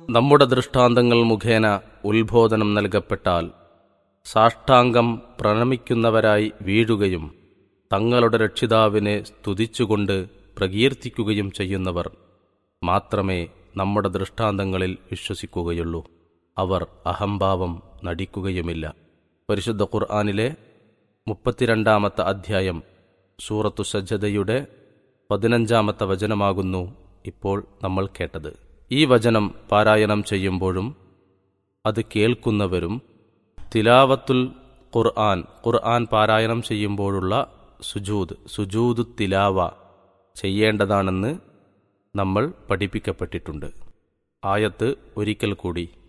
നമ്മുടെ ദൃഷ്ടാന്തങ്ങൾ മുഖേന ഉത്ബോധനം നൽകപ്പെട്ടാൽ സാഷ്ടാംഗം പ്രണമിക്കുന്നവരായി വീഴുകയും തങ്ങളുടെ രക്ഷിതാവിനെ സ്തുതിച്ചുകൊണ്ട് പ്രകീർത്തിക്കുകയും ചെയ്യുന്നവർ മാത്രമേ നമ്മുടെ ദൃഷ്ടാന്തങ്ങളിൽ വിശ്വസിക്കുകയുള്ളൂ അവർ അഹംഭാവം നടിക്കുകയുമില്ല പരിശുദ്ധ ഖുർആാനിലെ മുപ്പത്തിരണ്ടാമത്തെ അധ്യായം സൂറത്തു സജ്ജതയുടെ പതിനഞ്ചാമത്തെ വചനമാകുന്നു ഇപ്പോൾ നമ്മൾ കേട്ടത് ഈ വചനം പാരായണം ചെയ്യുമ്പോഴും അത് കേൾക്കുന്നവരും തിലാവത്തുൽ ഖുർആൻ ഖുർആൻ പാരായണം ചെയ്യുമ്പോഴുള്ള സുജൂദ് സുജൂദ് തിലാവ ചെയ്യേണ്ടതാണെന്ന് നമ്മൾ പഠിപ്പിക്കപ്പെട്ടിട്ടുണ്ട് ആയത്ത് ഒരിക്കൽ കൂടി